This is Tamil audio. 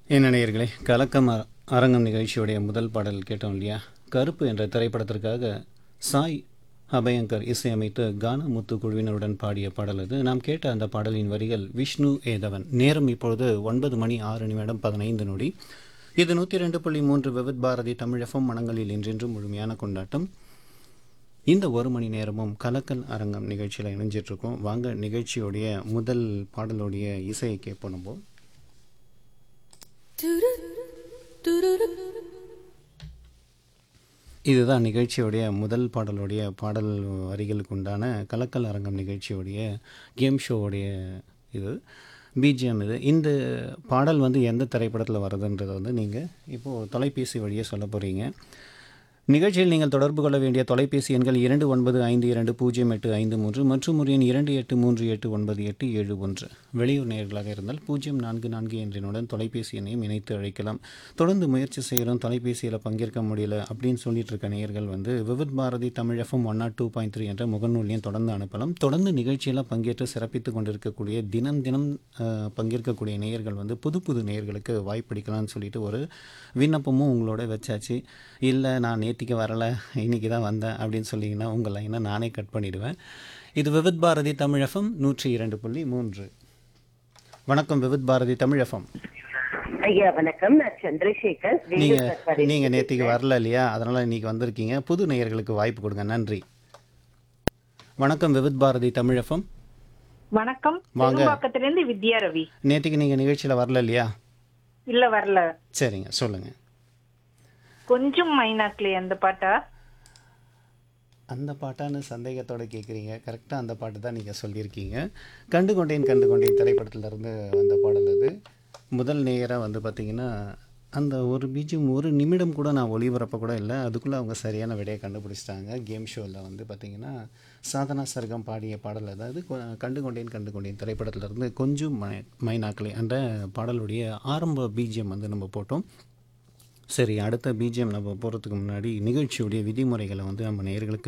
என்ன நேயர்களே கலக்கம் அ- அரங்கம் நிகழ்ச்சியுடைய முதல் பாடல் கேட்டோம் இல்லையா கருப்பு என்ற திரைப்படத்திற்காக சாய் அபயங்கர் இசையமைத்து கானமுத்து குழுவினருடன் பாடிய பாடல் அது நாம் கேட்ட அந்த பாடலின் வரிகள் விஷ்ணு ஏதவன் நேரம் இப்பொழுது ஒன்பது மணி ஆறு நிமிடம் பதினைந்து நொடி இது நூற்றி ரெண்டு புள்ளி மூன்று விவித் பாரதி தமிழகம் மனங்களில் இன்றென்றும் முழுமையான கொண்டாட்டம் இந்த ஒரு மணி நேரமும் கலக்கல் அரங்கம் நிகழ்ச்சியில் இணைஞ்சிட்ருக்கோம் வாங்க நிகழ்ச்சியுடைய முதல் பாடலுடைய இசையை கேட்போம் நம்ம இதுதான் நிகழ்ச்சியுடைய முதல் பாடலுடைய பாடல் வரிகளுக்கு உண்டான கலக்கல் அரங்கம் நிகழ்ச்சியுடைய கேம் ஷோவுடைய இது பிஜிஎம் இது இந்த பாடல் வந்து எந்த திரைப்படத்தில் வருதுன்றதை வந்து நீங்கள் இப்போது தொலைபேசி வழியே சொல்ல போகிறீங்க நிகழ்ச்சியில் நீங்கள் தொடர்பு கொள்ள வேண்டிய தொலைபேசி எண்கள் இரண்டு ஒன்பது ஐந்து இரண்டு பூஜ்ஜியம் எட்டு ஐந்து மூன்று மற்றும் ஒரு எண் இரண்டு எட்டு மூன்று எட்டு ஒன்பது எட்டு ஏழு ஒன்று வெளியூர் நேயர்களாக இருந்தால் பூஜ்ஜியம் நான்கு நான்கு எண்ணினுடன் தொலைபேசி எண்ணையும் இணைத்து அழைக்கலாம் தொடர்ந்து முயற்சி செய்கிறோம் தொலைபேசியில் பங்கேற்க முடியல அப்படின்னு சொல்லிட்டு இருக்க நேயர்கள் வந்து Vividh Bharati Tamil FM one nought two point three என்ற முகநூலையும் தொடர்ந்து அனுப்பலாம் தொடர்ந்து நிகழ்ச்சியில் பங்கேற்று சிறப்பித்து கொண்டிருக்கக்கூடிய தினம் தினம் அஹ், பங்கேற்கக்கூடிய நேயர்கள் வந்து புது புது நேயர்களுக்கு வாய்ப்பளிக்கலாம்னு சொல்லிட்டு ஒரு விண்ணப்பமும் உங்களோட வச்சாச்சு இல்லை நான் நேத்திக்கு வரலை இன்னைக்கு தான் வந்தேன் அப்படின்னு சொன்னீங்கன்னா உங்கள் லைனை நானே கட் பண்ணிடுவேன் இது விவித் பாரதி தமிழ் எஃப்எம் நூற்றி இரண்டு புள்ளி மூன்று வணக்கம் விவித் பாரதி தமிழ் எஃப்எம் ஐயா வணக்கம் நான் சந்திரசேகர் வேலூர் நீங்கள் சர்க்காரி நீங்கள் நேத்திக்கு வரல இல்லையா அதனால் இன்னைக்கு வந்திருக்கீங்க புது நேயர்களுக்கு வாய்ப்பு கொடுங்க நன்றி வணக்கம் விவித் பாரதி தமிழ் எஃப்எம் வணக்கம் வாங்க. பெரும்பாக்கத்திலிருந்து வித்யா ரவி நேத்திக்கு நீங்கள் நிகழ்ச்சியில் வரல இல்லையா இல்ல வரல சரிங்க சொல்லுங்கள் கொஞ்சம் மைனாக்களே அந்த பாட்டா அந்த பாட்டான்னு சந்தேகத்தோட கேட்குறீங்க கரெக்டாக அந்த பாட்டு தான் நீங்கள் சொல்லியிருக்கீங்க கண்டு கொண்டேன் கண்டு கொண்டேன் திரைப்படத்திலிருந்து வந்த பாடல் அது முதல் நேயராக வந்து பார்த்திங்கன்னா அந்த ஒரு பீஜம் ஒரு நிமிடம் கூட நான் ஒளிபரப்ப கூட இல்லை அதுக்குள்ளே அவங்க சரியான விடையை கண்டுபிடிச்சிட்டாங்க கேம் ஷோவில் வந்து பார்த்திங்கன்னா சாதனா சர்க்கம் பாடிய பாடல் அதாவது கொ- கண்டு கொண்டேன் கண்டு கொண்டேன் திரைப்படத்திலிருந்து கொஞ்சம் மை மைனாக்களே அந்த பாடலுடைய ஆரம்ப பீஜியம் வந்து நம்ம போட்டோம் சரி அடுத்த பிஜிஎம் நம்ம போகிறதுக்கு முன்னாடி நிகழ்ச்சியுடைய விதிமுறைகளை வந்து நம்ம நேயர்களுக்கு